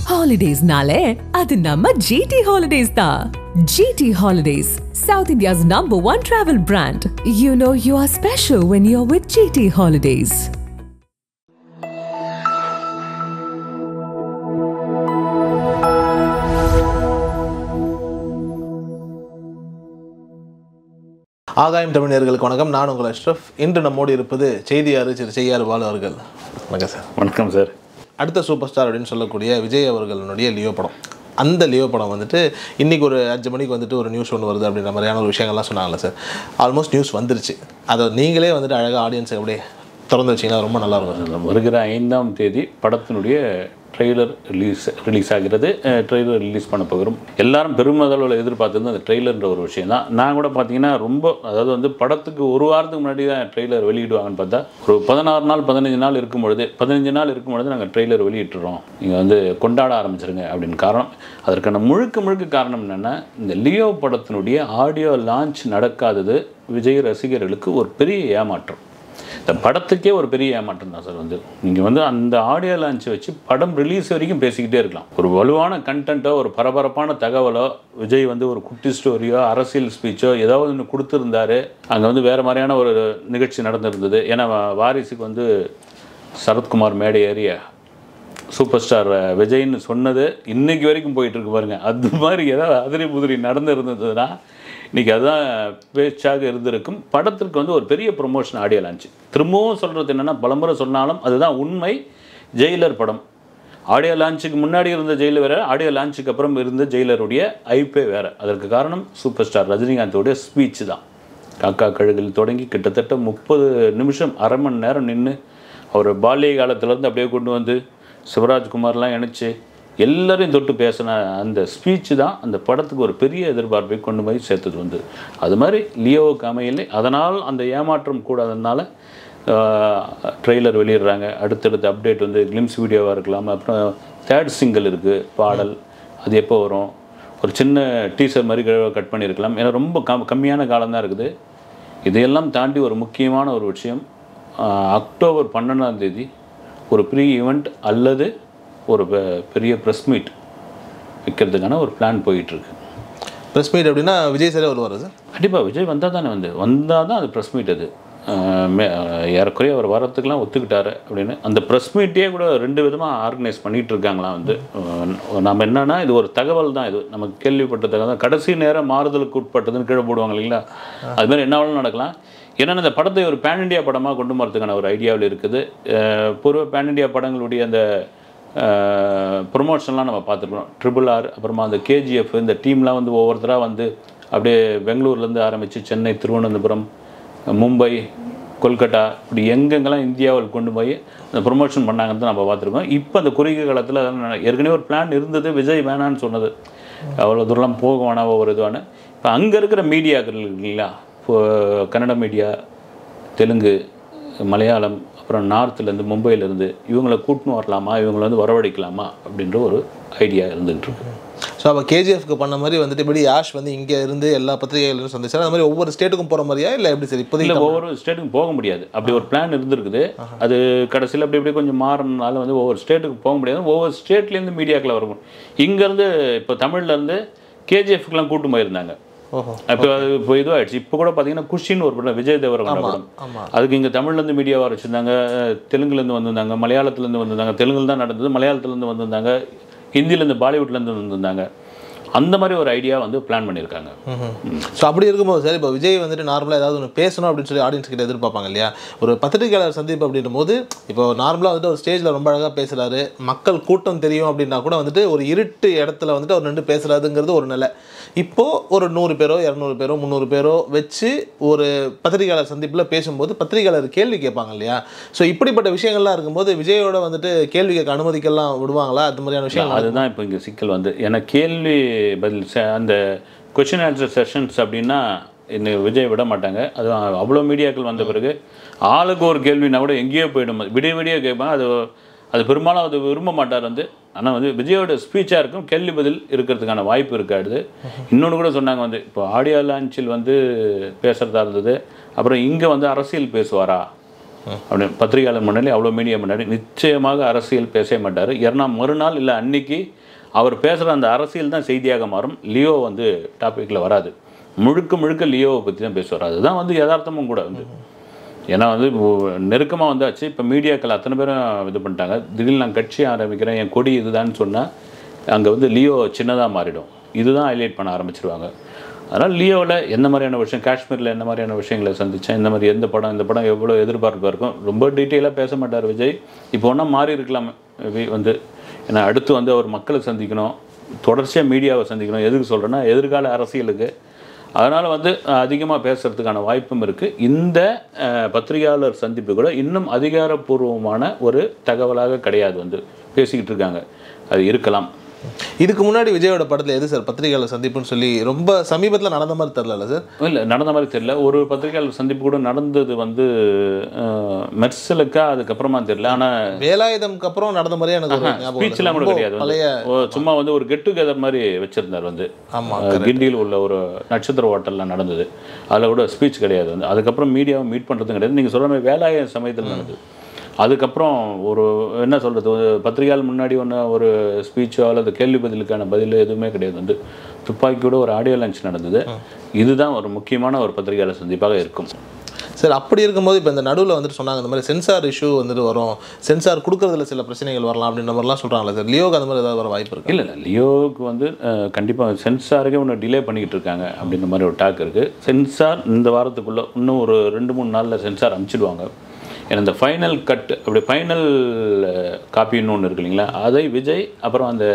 ஹாலிடேஸ்னாலே அது நம்ம ஜிடி ஹாலிடேஸ் தான் GT Holidays South India's number one travel brand you know you are special when you are with GT Holidays ஆகாயம் தமிழர்களுக்கு வணக்கம் நான் உங்கள் அஷ்ரஃப் இன்று நம்மோடு இருப்பது செய்தியாறு திரு செய்யாறு பாலு அவர்கள் வணக்கம் சார் வணக்கம் சார் அடுத்த சூப்பர் ஸ்டார் அப்படின்னு சொல்லக்கூடிய விஜய் அவர்களுடைய லியோ படம் அந்த லியோ படம் வந்துட்டு இன்றைக்கி ஒரு அஞ்சு மணிக்கு வந்துட்டு ஒரு நியூஸ் ஒன்று வருது அப்படின்ற மாதிரியான ஒரு விஷயங்கள்லாம் சொன்னாங்கல்ல சார் ஆல்மோஸ்ட் நியூஸ் வந்துருச்சு அதை நீங்களே வந்துட்டு அழகாக ஆடியன்ஸை அப்படியே திறந்து வச்சிங்கன்னா ரொம்ப நல்லா இருக்கும் அந்த வருகிற ஐந்தாம் தேதி படத்தினுடைய ட்ரெய்லர் ரிலீஸ் ரிலீஸ் ஆகிறது ட்ரெய்லர் ரிலீஸ் பண்ண போகிறோம் எல்லாரும் பெருமளவில் எதிர்பார்த்தது அந்த ட்ரெய்லர்ன்ற ஒரு விஷயம் தான் நான் கூட பார்த்தீங்கன்னா ரொம்ப அதாவது வந்து படத்துக்கு ஒரு வாரத்துக்கு முன்னாடி தான் ட்ரெய்லர் வெளியிடுவாங்கன்னு பார்த்தா ஒரு பதினாறு நாள் பதினஞ்சு நாள் இருக்கும் பொழுது பதினஞ்சு நாள் இருக்கும் பொழுது நாங்கள் ட்ரெய்லர் வெளியிட்டுறோம் நீங்கள் வந்து கொண்டாட ஆரம்பிச்சிருங்க அப்படின்னு காரணம் அதற்கான முழுக்க முழுக்க காரணம் என்னென்னா இந்த லியோ படத்தினுடைய ஆடியோ லான்ச் நடக்காதது விஜய் ரசிகர்களுக்கு ஒரு பெரிய ஏமாற்றம் இந்த படத்துக்கே ஒரு பெரிய ஏமாற்றம் தான் சார் வந்து நீங்கள் வந்து அந்த ஆடியோ லான்ச்சை வச்சு படம் ரிலீஸ் வரைக்கும் பேசிக்கிட்டே இருக்கலாம் ஒரு வலுவான கண்டென்ட்டோ ஒரு பரபரப்பான தகவலோ விஜய் வந்து ஒரு குட்டி ஸ்டோரியோ அரசியல் ஸ்பீச்சோ ஏதாவது ஒன்று கொடுத்துருந்தாரு அங்கே வந்து வேறு மாதிரியான ஒரு நிகழ்ச்சி நடந்திருந்தது ஏன்னா வா- வாரிசுக்கு வந்து சரத்குமார் மேடை ஏறிய சூப்பர் ஸ்டார் விஜய்னு சொன்னது இன்னைக்கு வரைக்கும் போயிட்டு இருக்கு பாருங்க அது மாதிரி ஏதாவது அதிரி புதிரி நடந்து இருந்ததுன்னா இன்னைக்கு அதுதான் பேச்சாக இருந்திருக்கும் படத்திற்கு வந்து ஒரு பெரிய ப்ரொமோஷன் ஆடியோ லான்ச் திரும்பவும் சொல்கிறது என்னென்னா பலமுறை சொன்னாலும் அதுதான் உண்மை ஜெயிலர் படம் ஆடியோ லான்ச்சுக்கு முன்னாடி இருந்த ஜெயிலர் வேறு ஆடியோ லான்ச்சுக்கு அப்புறம் இருந்த ஜெயிலருடைய ஐப்பே வேறு அதற்கு காரணம் சூப்பர் ஸ்டார் ரஜினிகாந்தோடைய ஸ்பீச் தான் காக்கா கழுகில் தொடங்கி கிட்டத்தட்ட முப்பது நிமிஷம் அரை மணி நேரம் நின்று அவர் பால்ய காலத்துலேருந்து அப்படியே கொண்டு வந்து சிவராஜ்குமார்லாம் இணைச்சு எல்லாரையும் தொட்டு பேசின அந்த ஸ்பீச் தான் அந்த படத்துக்கு ஒரு பெரிய எதிர்பார்ப்பை கொண்டு போய் சேர்த்தது வந்து அது மாதிரி லியோவுக்கு அமையலை அதனால் அந்த ஏமாற்றம் கூடாததுனால ட்ரெய்லர் வெளியிடுறாங்க அடுத்தடுத்த அப்டேட் வந்து கிளிம்ஸ் வீடியோவாக இருக்கலாம் அப்புறம் தேர்ட் சிங்கிள் இருக்குது பாடல் அது எப்போ வரும் ஒரு சின்ன டீசர் மாதிரி கட் பண்ணியிருக்கலாம் ஏன்னா ரொம்ப கம் கம்மியான காலம் தான் இருக்குது இதையெல்லாம் தாண்டி ஒரு முக்கியமான ஒரு விஷயம் ஆஹ், அக்டோபர் பன்னெண்டாம் தேதி ஒரு ப்ரீ ஈவெண்ட் அல்லது ஒரு பெ- பெரிய ப்ரெஸ் மீட் வைக்கிறதுக்கான ஒரு பிளான் போயிட்டுருக்கு ப்ரெஸ் மீட் அப்படின்னா விஜய் சாரே வருவார் சார் கண்டிப்பாக விஜய் வந்தால் தானே வந்து வந்தால் தான் அது ப்ரெஸ் மீட் அது ஆஹ் மே- ஏறக்குறைய அவர் வரத்துக்கெலாம் ஒத்துக்கிட்டாரு அப்படின்னு அந்த ப்ரெஸ் மீட்டே கூட ரெண்டு விதமாக ஆர்கனைஸ் பண்ணிகிட்டு இருக்காங்களாம் வந்து ஆஹ் நம்ம என்னன்னா இது ஒரு தகவல் தான் இது நமக்கு கேள்விப்பட்ட தகவல் தான் கடைசி நேரம் மாறுதலுக்கு உட்பட்டதுன்னு கீழே போடுவாங்க இல்லைங்களா அது மாதிரி என்ன வேணாலும் நடக்கலாம் ஏன்னா இந்த படத்தை ஒரு பேன் இண்டியா படமாக கொண்டு வரதுக்கான ஒரு ஐடியாவில் இருக்குது ஆஹ் பூர்வ பேன் இண்டியா படங்களுடைய அந்த ப்ரொமோஷன்லாம் நம்ம பார்த்துருக்கோம் ட்ரிபிள் ஆர் அப்புறமா அந்த கேஜிஎஃப் இந்த டீம்லாம் வந்து ஒவ்வொருத்தராக வந்து அப்படியே பெங்களூர்லேருந்து ஆரம்பித்து சென்னை திருவனந்தபுரம் மும்பை கொல்கட்டா இப்படி எங்கெங்கெல்லாம் இந்தியாவில் கொண்டு போய் அந்த ப்ரொமோஷன் பண்ணாங்கன்னு தான் நம்ம பார்த்துருக்கோம் இப்போ அந்த குறுகிய காலத்தில் அதெல்லாம் நட- ஏற்கனவே ஒரு பிளான் இருந்தது விஜய் வேணான்னு சொன்னது அவ்வளோ தூரம்லாம் போக வேணாம் ஒவ்வொரு இதுவான இப்போ அங்கே இருக்கிற மீடியாக்கள் இருக்கு இல்லைங்களா இப்போ கன்னட மீடியா தெலுங்கு மலையாளம் அப்புறம் நார்த்துலேருந்து மும்பையிலேருந்து இவங்களை கூட்டின்னு வரலாமா இவங்களை வந்து வரவழைக்கலாமா அப்படின்ற ஒரு ஐடியா இருந்துகிட்டு இருக்கு ஸோ அப்போ கேஜிஎஃப்க்கு பண்ண மாதிரி வந்துட்டு இப்படி யாஷ் வந்து இங்கே இருந்து எல்லா பத்திரிகைகளும் சந்திச்சார் அந்த மாதிரி ஒவ்வொரு ஸ்டேட்டுக்கும் போகிற மாதிரியா இல்லை எப்படி சார் இல்லை இப்போதைக்கு ஒவ்வொரு ஸ்டேட்டுக்கும் போக முடியாது அப்படி ஒரு பிளான் இருந்திருக்குது அது கடைசியில் அப்படி இப்படி கொஞ்சம் மாறினால வந்து ஒவ்வொரு ஸ்டேட்டுக்கு போக முடியாது ஒவ்வொரு ஸ்டேட்லேருந்து மீடியாக்களை வரும் இங்கேருந்து இப்போ தமிழ்லேருந்து கேஜிஎஃப்க்குலாம் கூட்டு போயிருந்தாங்க ஓஹோ இப்போ அது இப்போ இதுவாகிடுச்சு இப்போ கூட பார்த்தீங்கன்னா குஷின்னு ஒரு படம் விஜய் தேவரகொண்ட படம் ஆமாம் அதுக்கு இங்கே தமிழ்லேருந்து மீடியா வர வச்சுருந்தாங்க தெலுங்குலேருந்து வந்திருந்தாங்க மலையாளத்துலேருந்து வந்திருந்தாங்க தெலுங்குல தான் நடந்தது மலையாளத்துலேருந்து வந்திருந்தாங்க ஹிந்திலேருந்து பாலிவுட்லேருந்து வந்திருந்தாங்க அந்த மாதிரி ஒரு ஐடியா வந்து பிளான் பண்ணியிருக்காங்க ஸோ அப்படி இருக்கும்போது சார் இப்போ விஜய் வந்துட்டு நார்மலாக ஏதாவது ஒன்று பேசணும் அப்படின்னு சொல்லி ஆடியன்ஸ் கிட்ட எதிர்பார்ப்பாங்க இல்லையா ஒரு பத்திரிகையாளர் சந்திப்பு அப்படின்னும் போது இப்போ நார்மலாக வந்துட்டு ஒரு ஸ்டேஜில் ரொம்ப அழகாக பேசுகிறாரு மக்கள் கூட்டம் தெரியும் அப்படின்னா கூட வந்துட்டு ஒரு இருட்டு இடத்துல வந்துட்டு அவர் நின்று பேசுகிறாருங்கிறது ஒரு நிலை இப்போது ஒரு நூறு பேரோ இரநூறு பேரோ முந்நூறு பேரோ வச்சு ஒரு பத்திரிகையாளர் சந்திப்பில் பேசும்போது பத்திரிகையாளர் கேள்வி கேட்பாங்க இல்லையா ஸோ இப்படிப்பட்ட விஷயங்கள்லாம் இருக்கும்போது விஜயோட வந்துட்டு கேள்வி கேட்க அனுமதிக்கெல்லாம் விடுவாங்களா அது மாதிரியான விஷயங்கள் அதுதான் இப்போ இங்கே சிக்கல் வந்து ஏன்னா கேள்வி பதில் செ- அந்த கொஷின் ஆன்சர் செஷன்ஸ் அப்படின்னா இன்னும் விஜய் விட மாட்டாங்க அது அவ்வளோ மீடியாக்கள் வந்த பிறகு ஆளுக்கு ஒரு கேள்வினா கூட எங்கேயோ போயிடும் அது. விடிய விடிய கேட்பாங்க அது அது பெரும்பாலும் அது விரும்ப மாட்டார் வந்து ஆனால் வந்து விஜயோட ஸ்பீச்சாக இருக்கும் கேள்வி பதில் இருக்கிறதுக்கான வாய்ப்பு இருக்காது இன்னொன்று கூட சொன்னாங்க வந்து இப்போ ஆடியோ லான்ச்சில் வந்து பேசுகிறதா இருந்தது அப்புறம் இங்கே வந்து அரசியல் பேசுவாரா அப்படின்னு பத்திரிகையாளர் முன்னாடி அவ்வளோ மீடியா முன்னாடி நிச்சயமாக அரசியல் பேசவே மாட்டார் ஏன்னா மறுநாள் இல்லை அன்னைக்கு அவர் பேசுகிற அந்த அரசியல் தான் செய்தியாக மாறும் லியோ வந்து டாப்பிக்கில் வராது முழுக்க முழுக்க லியோவை பற்றி தான் பேசுவார் அதுதான் வந்து யதார்த்தமும் கூட வந்து ஏன்னா வந்து நெருக்கமாக வந்தாச்சு இப்போ மீடியாக்கள் அத்தனை பேரும் இது பண்ணிட்டாங்க திடீர்னு நான் கட்சி ஆரம்பிக்கிறேன் என் கொடி இதுதான்னு சொன்னால் அங்கே வந்து லியோ சின்னதாக மாறிடும் இதுதான் ஹைலைட் பண்ண ஆரம்பிச்சிருவாங்க அதனால் லியோவில் எந்த மாதிரியான விஷயம் காஷ்மீரில் என்ன மாதிரியான விஷயங்களை சந்தித்தேன் இந்த மாதிரி எந்த படம் இந்த படம் எவ்வளோ எதிர்பார்ப்பாக இருக்கும் ரொம்ப டீட்டெயிலாக பேச மாட்டார் விஜய் இப்போ ஒன்றா மாறி இருக்கலாம் மேபி வந்து ஏன்னா அடுத்து வந்து அவர் மக்களை சந்திக்கணும் தொடர்ச்சியாக மீடியாவை சந்திக்கணும் எதுக்கு சொல்கிறேன்னா எதிர்கால அரசியலுக்கு அதனால் வந்து அதிகமாக பேசுகிறதுக்கான வாய்ப்பும் இருக்குது இந்த அஹ், பத்திரிகையாளர் சந்திப்பு கூட இன்னும் அதிகாரப்பூர்வமான ஒரு தகவலாக கிடையாது வந்து பேசிக்கிட்டு இருக்காங்க அது இருக்கலாம் இதுக்கு முன்னாடி விஜயோட படத்தில் எது சார் பத்திரிகையாளர் சந்திப்புன்னு சொல்லி ரொம்ப சமீபத்தில் நடந்த மாதிரி தெரில சார் இல்லை நடந்த மாதிரி தெரியல ஒரு பத்திரிகையாளர் சந்திப்பு கூட நடந்தது வந்து அஹ், மெர்சலுக்கா அதுக்கப்புறமா தெரியல ஆனால் வேலாயுதம்க்கு அப்புறம் நடந்த மாதிரியே எனக்கு ஒரு ஞாபகம் இல்லை. ஸ்பீச்லாம் கூட ரொம்ப கிடையாது வந்து. பழைய ஓ, சும்மா வந்து ஒரு கெட் டுகெதர் மாதிரி வச்சிருந்தார் வந்து ஆமா, அஹ், கிண்டியில் உள்ள ஒரு நட்சத்திர ஹோட்டலில் நடந்தது அதில் கூட ஸ்பீச் கிடையாது வந்து அதுக்கப்புறம் மீடியாவை மீட் பண்ணுறதும் கிடையாது நீங்கள் சொல்கிற மாதிரி வேலாய சமயத்தில் நடந்தது அதுக்கப்புறம் ஒரு என்ன சொல்கிறது ஒரு பத்திரிகையாளர் முன்னாடி ஒன்று ஒரு ஸ்பீச்சோ அல்லது கேள்வி பதிலுக்கான பதில் எதுவுமே கிடையாது வந்து துப்பாக்கியோட ஒரு ஆடியோ லஞ்ச் நடந்தது இதுதான் ஒரு முக்கியமான ஒரு பத்திரிகையாளர் சந்திப்பாக இருக்கும் சார் அப்படி இருக்கும்போது இப்போ இந்த நடுவில் வந்துட்டு சொன்னாங்க இந்த மாதிரி சென்சார் இஷ்யூ வந்துட்டு வரும் சென்சார் கொடுக்கறதுல சில பிரச்சனைகள் வரலாம் அப்படின்ற மாதிரிலாம் சொல்கிறாங்களே சார் லியோக்கு அந்த மாதிரி ஏதாவது வர வாய்ப்பு இருக்கு இல்லை இல்லை லியோவுக்கு வந்து கண்டிப்பாக சென்சாருக்கே ஒன்று டிலே பண்ணிக்கிட்டு இருக்காங்க அப்படின்ற மாதிரி ஒரு டாக் இருக்குது சென்சார் இந்த வாரத்துக்குள்ளே இன்னும் ஒரு ரெண்டு மூணு நாளில் சென்சார் அனுப்பிச்சிடுவாங்க ஏன்னா இந்த ஃபைனல் கட் அப்படி ஃபைனல் காப்பின்னு ஒன்று இருக்கு இல்லைங்களா அதை விஜய் அப்புறம் அந்த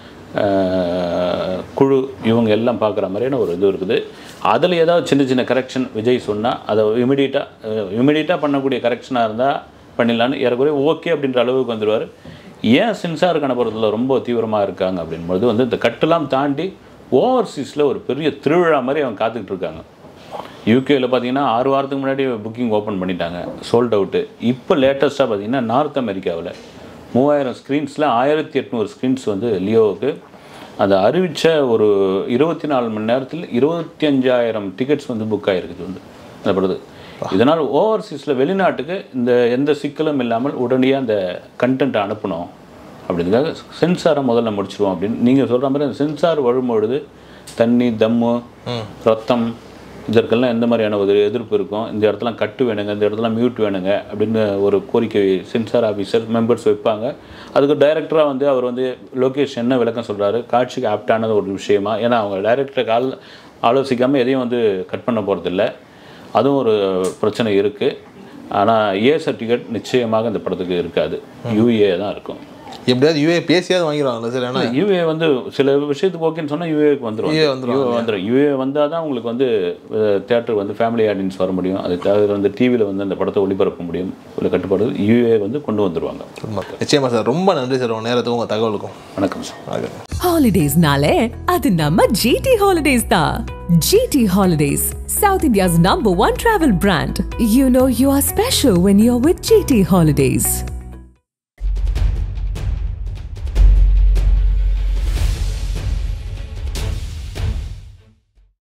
அஹ், குழு இவங்க எல்லாம் பார்க்குற மாதிரியான ஒரு இது இருக்குது அதில் ஏதாவது சின்ன சின்ன கரெக்ஷன் விஜய் சொன்னால் அதை இமிடியட்டாக இமிடியட்டாக பண்ணக்கூடிய கரெக்ஷனாக இருந்தால் பண்ணிடலான்னு ஏறக்குறைய ஓகே அப்படின்ற அளவுக்கு வந்துடுவார் ஏன் சென்சார் கணபுரத்தில் ரொம்ப தீவிரமாக இருக்காங்க அப்படின்போது வந்து இந்த கட்டெல்லாம் தாண்டி ஓவர்சீஸில் ஒரு பெரிய திருவிழா மாதிரி அவங்க காத்துக்கிட்டு இருக்காங்க யூகேயில் பார்த்தீங்கன்னா ஆறு வாரத்துக்கு முன்னாடி புக்கிங் ஓப்பன் பண்ணிட்டாங்க சோல்ட் அவுட்டு இப்போ லேட்டஸ்ட்டாக பார்த்தீங்கன்னா நார்த் அமெரிக்காவில் மூவாயிரம் ஸ்க்ரீன்ஸில் ஆயிரத்தி எட்நூறு ஸ்க்ரீன்ஸ் வந்து லியோவுக்கு அந்த அறிவித்த ஒரு இருபத்தி நாலு மணி நேரத்தில் இருபத்தி அஞ்சாயிரம் டிக்கெட்ஸ் வந்து புக் ஆகிருக்குது வந்து அந்த படத்துக்கு இதனால் ஓவர்சீஸில் வெளிநாட்டுக்கு இந்த எந்த சிக்கலும் இல்லாமல் உடனடியாக அந்த கண்டென்ட்டை அனுப்பணும் அப்படின்றதுக்காக சென்சாரை முதல்ல முடிச்சிருவோம் அப்படின்னு நீங்கள் சொல்கிற மாதிரி அந்த சென்சார் வரும்பொழுது தண்ணி தம்மு ரத்தம் இதற்கெல்லாம் எந்த மாதிரியான ஒரு எதிர்ப்பு இருக்கும் இந்த இடத்துல கட்டு வேணுங்க இந்த இடத்துல மியூட் வேணுங்க அப்படின்னு ஒரு கோரிக்கை சென்சார் ஆஃபீஸர் மெம்பர்ஸ் வைப்பாங்க அதுக்கு டைரக்டராக வந்து அவர் வந்து லோகேஷ் என்ன விளக்கம் சொல்கிறாரு காட்சிக்கு ஆப்டானது ஒரு விஷயமா ஏன்னா அவங்க டைரக்டரை கால் ஆலோசிக்காமல் எதையும் வந்து கட் பண்ண போகிறதில்ல அதுவும் ஒரு பிரச்சனை இருக்குது ஆனால் ஏ சர்டிஃபிகேட் நிச்சயமாக இந்த படத்துக்கு இருக்காது யூஏ தான் இருக்கும் எப்படியாவது யூஏ பேசியாவது வாங்கிடுவாங்களா சார் ஏன்னா யூஏ வந்து சில விஷயத்துக்கு ஓகேன்னு சொன்னால் யூஏக்கு வந்துடும் UA வந்துருவாங்க. யூஏ வந்துடும் யூஏ வந்தால் தான் உங்களுக்கு வந்து தேட்டருக்கு வந்து ஃபேமிலி ஆடியன்ஸ் வர முடியும் அது தவிர வந்து டிவியில் வந்து அந்த படத்தை ஒளிபரப்ப முடியும் உள்ள கட்டுப்பாடு யூஏ வந்து கொண்டு வந்துருவாங்க நிச்சயமா சார் ரொம்ப நன்றி சார் உங்கள் நேரத்துக்கும் உங்கள் தகவலுக்கும் வணக்கம் சார் ஆகுது ஹாலிடேஸ்னாலே அது நம்ம ஜிடி ஹாலிடேஸ் தான் GT Holidays South India's number one travel brand you know you are special when you are with GT holidays